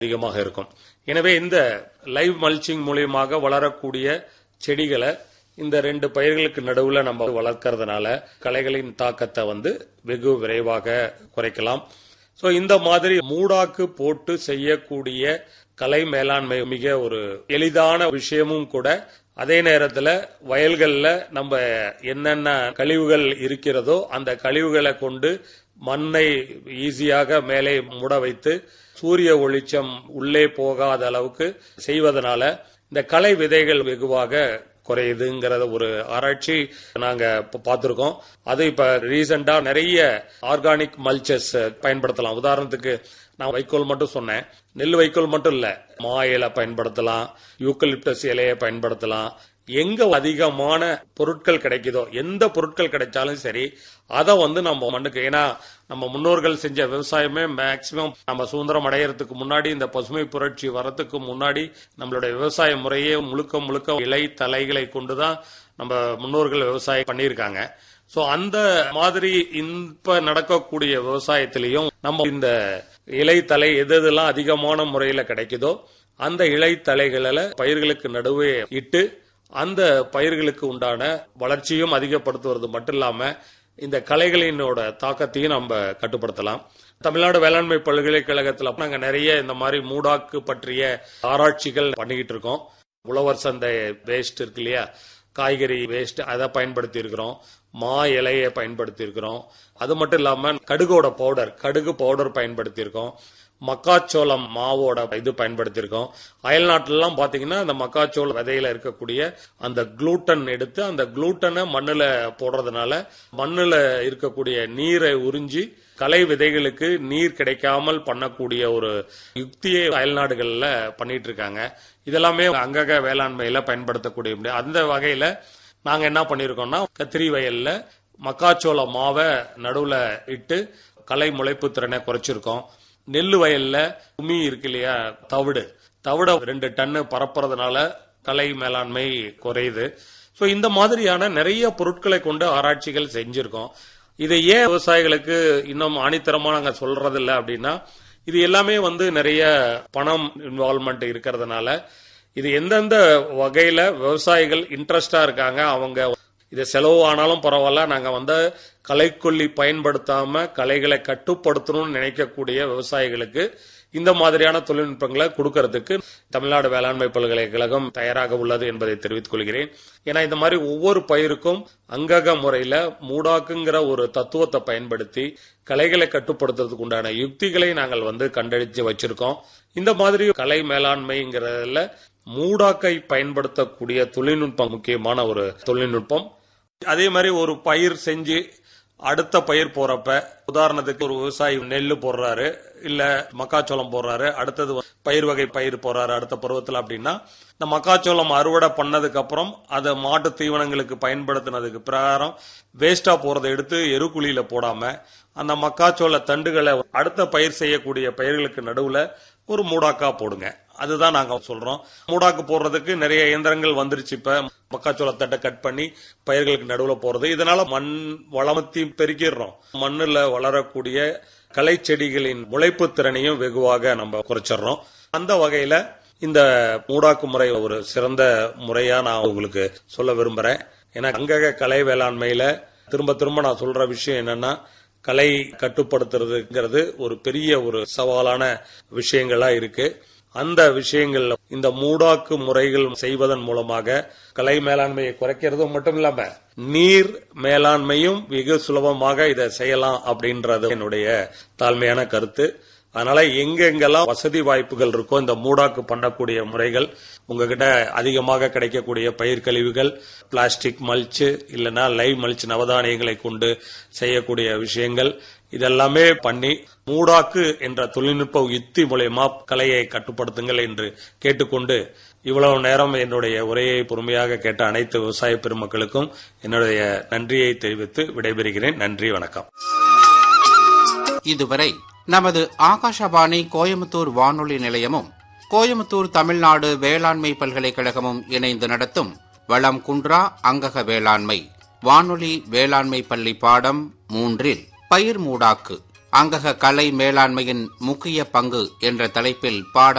அதிகமாக இருக்கும் எனவே இந்த லைவ் மல்ச்சிங் மூலியமாக வளரக்கூடிய செடிகளை இந்த ரெண்டு பயிர்களுக்கு நடுவுல நம்ம வளர்க்கறதுனால களைகளின் தாக்கத்தை வந்து வெகு விரைவாக குறைக்கலாம் சோ இந்த மாதிரி மூடாக்கு போட்டு செய்யக்கூடிய கலை மேலாண்மை மிக ஒரு எளிதான விஷயமும் கூட அதே நேரத்துல வயல்கள்ல நம்ம என்னென்ன கழிவுகள் இருக்கிறதோ அந்த கழிவுகளை கொண்டு மண்ணை ஈஸியாக மேலே மூட வைத்து சூரிய ஒளிச்சம் உள்ளே போகாத அளவுக்கு செய்வதனால இந்த களை விதைகள் வெகுவாக குறையுதுங்கிறத ஒரு ஆராய்ச்சி நாங்க இப்ப பார்த்திருக்கோம் அது இப்ப ரீசெண்டா நிறைய ஆர்கானிக் மல்ச்சஸ் பயன்படுத்தலாம் உதாரணத்துக்கு நான் வைக்கோல் மட்டும் சொன்னேன் நெல் வைக்கோல் மட்டும் இல்ல மா இலை பயன்படுத்தலாம் யூக்கலிப்டஸ் இலையை பயன்படுத்தலாம் எங்க அதிகமான பொருட்கள் கிடைக்குதோ எந்த பொருட்கள் கிடைச்சாலும் சரி அதை வந்து நம்ம மண்ணுக்கு ஏன்னா நம்ம முன்னோர்கள் செஞ்ச விவசாயமே மேக்சிமம் நம்ம சுதந்திரம் அடையறதுக்கு முன்னாடி இந்த பசுமை புரட்சி வரத்துக்கு முன்னாடி நம்மளுடைய விவசாய முறையே முழுக்க முழுக்க இலை தலைகளை கொண்டுதான் நம்ம முன்னோர்கள் விவசாயம் பண்ணியிருக்காங்க சோ அந்த மாதிரி இப்ப நடக்கக்கூடிய விவசாயத்திலையும் நம்ம இந்த இலை தலை எது எதெல்லாம் அதிகமான முறையில கிடைக்குதோ அந்த இலை தலைகளை பயிர்களுக்கு நடுவே இட்டு அந்த பயிர்களுக்கு உண்டான வளர்ச்சியும் அதிகப்படுத்துவது மட்டும் இல்லாம இந்த கலைகளினோட தாக்கத்தையும் நம்ம கட்டுப்படுத்தலாம் தமிழ்நாடு வேளாண்மை பல்கலைக்கழகத்துல நாங்க நிறைய இந்த மாதிரி மூடாக்கு பற்றிய ஆராய்ச்சிகள் பண்ணிக்கிட்டு இருக்கோம் உழவர் சந்தை வேஸ்ட் இருக்கு இல்லையா காய்கறி வேஸ்ட் அதை பயன்படுத்தி இருக்கிறோம் மா இலையை பயன்படுத்தி இருக்கிறோம் அது மட்டும் இல்லாம கடுகோட பவுடர் கடுகு பவுடர் பயன்படுத்தி இருக்கோம் மக்காச்சோளம் மாவோட இது பயன்படுத்தியிருக்கோம் அயல் நாட்டிலலாம் பாத்தீங்கன்னா அந்த மக்காச்சோள விதையில இருக்கக்கூடிய அந்த குளூட்டன் எடுத்து அந்த குளூட்டனை மண்ணுல போடுறதுனால மண்ணுல இருக்கக்கூடிய நீரை உறிஞ்சி கலை விதைகளுக்கு நீர் கிடைக்காமல் பண்ணக்கூடிய ஒரு யுக்தியை அயல் நாடுகள்ல பண்ணிட்டு இருக்காங்க இதெல்லாமே அங்கக வேளாண்மையில பயன்படுத்தக்கூடிய முடியும் அந்த வகையில நாங்க என்ன பண்ணிருக்கோம்னா கத்திரி வயல்ல மக்காச்சோள மாவை நடுவுல இட்டு கலை முளைப்பு திறனை குறைச்சிருக்கோம் நெல்லு வயல்ல உமி இருக்கு இல்லையா தவிடு தவிட ரெண்டு டன்னு பரப்புறதுனால கலை மேலாண்மை குறையுது சோ இந்த மாதிரியான நிறைய பொருட்களை கொண்டு ஆராய்ச்சிகள் செஞ்சிருக்கோம் இதை ஏன் விவசாயிகளுக்கு இன்னும் ஆணித்தரமா நாங்க சொல்றது இல்ல அப்படின்னா இது எல்லாமே வந்து நிறைய பணம் இன்வால்மெண்ட் இருக்கிறதுனால இது எந்தெந்த வகையில விவசாயிகள் இன்ட்ரெஸ்டா இருக்காங்க அவங்க இது செலவு ஆனாலும் பரவாயில்ல நாங்க வந்து கலைக்கொல்லி பயன்படுத்தாம கலைகளை கட்டுப்படுத்தணும்னு நினைக்கக்கூடிய விவசாயிகளுக்கு இந்த மாதிரியான தொழில்நுட்பங்களை கொடுக்கறதுக்கு தமிழ்நாடு வேளாண்மை பல்கலைக்கழகம் தயாராக உள்ளது என்பதை தெரிவித்துக் கொள்கிறேன் ஏன்னா இந்த மாதிரி ஒவ்வொரு பயிருக்கும் அங்கக முறையில மூடாக்குங்கிற ஒரு தத்துவத்தை பயன்படுத்தி கலைகளை கட்டுப்படுத்துறதுக்கு உண்டான யுக்திகளை நாங்கள் வந்து கண்டறிஞ்சு வச்சிருக்கோம் இந்த மாதிரி கலை மேலாண்மைங்கிறதுல மூடாக்கை பயன்படுத்தக்கூடிய தொழில்நுட்பம் முக்கியமான ஒரு தொழில்நுட்பம் அதே மாதிரி ஒரு பயிர் செஞ்சு அடுத்த பயிர் போறப்ப உதாரணத்துக்கு ஒரு விவசாயி நெல்லு போடுறாரு இல்ல மக்காச்சோளம் போடுறாரு அடுத்தது பயிர் வகை பயிர் போடுறாரு அடுத்த பருவத்துல அப்படின்னா இந்த மக்காச்சோளம் அறுவடை பண்ணதுக்கு அப்புறம் அதை மாட்டு தீவனங்களுக்கு பயன்படுத்தினதுக்கு பிரகாரம் வேஸ்டா போறதை எடுத்து எருக்குழியில போடாம அந்த மக்காச்சோள தண்டுகளை அடுத்த பயிர் செய்யக்கூடிய பயிர்களுக்கு நடுவுல ஒரு மூடாக்கா போடுங்க அதுதான் நாங்க சொல்றோம் மூடாக்கு போடுறதுக்கு நிறைய இயந்திரங்கள் வந்துருச்சு இப்ப மக்காச்சோளத்தட்டை கட் பண்ணி பயிர்களுக்கு நடுவுல போறது இதனால மண் வளமத்தையும் பெருக்கிடுறோம் மண்ணுல வளரக்கூடிய களை செடிகளின் முளைப்பு திறனையும் வெகுவாக நம்ம குறைச்சிடுறோம் அந்த வகையில இந்த மூடாக்கு முறை ஒரு சிறந்த முறையா நான் உங்களுக்கு சொல்ல விரும்புறேன் ஏன்னா அங்கக கலை வேளாண்மையில திரும்ப திரும்ப நான் சொல்ற விஷயம் என்னன்னா கலை கட்டுப்படுத்துறதுங்கிறது ஒரு பெரிய ஒரு சவாலான விஷயங்களா இருக்கு அந்த விஷயங்கள் இந்த மூடாக்கு முறைகள் செய்வதன் மூலமாக கலை மேலாண்மையை குறைக்கிறது மட்டும் இல்லாம நீர் மேலாண்மையும் வெகு சுலபமாக இதை செய்யலாம் அப்படின்றது என்னுடைய தாழ்மையான கருத்து அதனால எங்கெங்கெல்லாம் வசதி வாய்ப்புகள் இருக்கோ இந்த மூடாக்கு பண்ணக்கூடிய முறைகள் உங்ககிட்ட அதிகமாக கிடைக்கக்கூடிய பயிர் கழிவுகள் பிளாஸ்டிக் மல்ச்சு இல்லைன்னா லைவ் மல்ச் நவதானியங்களை கொண்டு செய்யக்கூடிய விஷயங்கள் இதெல்லாமே பண்ணி மூடாக்கு என்ற தொழில்நுட்ப யுக்தி மூலயமா கலையை கட்டுப்படுத்துங்கள் என்று கேட்டுக்கொண்டு இவ்வளவு நேரம் என்னுடைய உரையை பொறுமையாக கேட்ட அனைத்து விவசாய பெருமக்களுக்கும் என்னுடைய நன்றியை தெரிவித்து விடைபெறுகிறேன் நன்றி வணக்கம் இதுவரை நமது ஆகாஷவாணி கோயம்புத்தூர் வானொலி நிலையமும் கோயம்புத்தூர் தமிழ்நாடு வேளாண்மை பல்கலைக்கழகமும் இணைந்து நடத்தும் வளம் குன்றா அங்கக வேளாண்மை வானொலி வேளாண்மை பள்ளி பாடம் மூன்றில் பயிர் மூடாக்கு அங்கக கலை மேலாண்மையின் முக்கிய பங்கு என்ற தலைப்பில் பாடம்